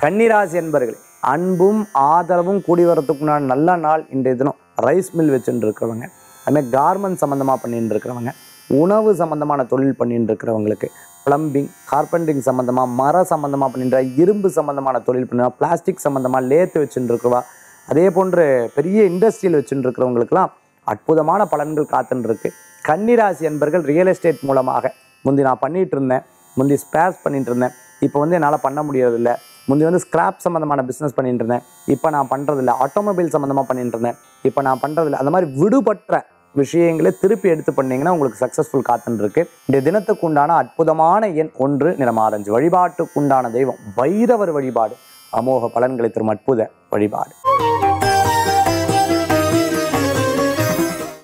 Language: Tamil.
கன்னிராசி என்பர்கள் அன்பும் ஆதரவும் கூடி வரத்துக்குண்டான நல்ல நாள் இன்றைய தினம் ரைஸ் மில் வச்சுட்டு இருக்கிறவங்க அதுமாதிரி கார்மெண்ட் சம்மந்தமாக பண்ணிட்டு இருக்கிறவங்க உணவு சம்மந்தமான தொழில் பண்ணிட்டு இருக்கிறவங்களுக்கு பிளம்பிங் கார்பெண்டரிங் சம்மந்தமாக மர சம்மந்தமாக பண்ணிட்டு இரும்பு சம்மந்தமான தொழில் பண்ணுவா பிளாஸ்டிக் சம்மந்தமாக லேத்து வச்சுட்டு இருக்கிறவா அதே போன்று பெரிய இண்டஸ்ட்ரியில் வச்சுட்டு இருக்கிறவங்களுக்குலாம் அற்புதமான பலன்கள் காத்துன்னு இருக்கு கன்னிராசி என்பர்கள் ரியல் எஸ்டேட் மூலமாக முந்தி நான் பண்ணிட்டு இருந்தேன் முந்தி ஸ்பேர்ஸ் பண்ணிட்டு இருந்தேன் இப்போ வந்து என்னால் பண்ண முடியறதில்ல முந்தி வந்து ஸ்கிராப் சம்மந்தமான பிஸ்னஸ் பண்ணிட்டு இருந்தேன் இப்போ நான் பண்ணுறதில்ல ஆட்டோமொபைல் சம்மந்தமாக பண்ணிட்டு இருந்தேன் இப்போ நான் பண்ணுறதில்ல அந்த மாதிரி விடுபட்ட விஷயங்களை திருப்பி எடுத்து பண்ணீங்கன்னா உங்களுக்கு சக்ஸஸ்ஃபுல் காத்துன்னு இருக்கு இந்த தினத்துக்கு உண்டான அற்புதமான எண் ஒன்று நிறம் ஆரஞ்சு வழிபாட்டுக்குண்டான தெய்வம் பைரவர் வழிபாடு அமோக பலன்களை தரும் அற்புத வழிபாடு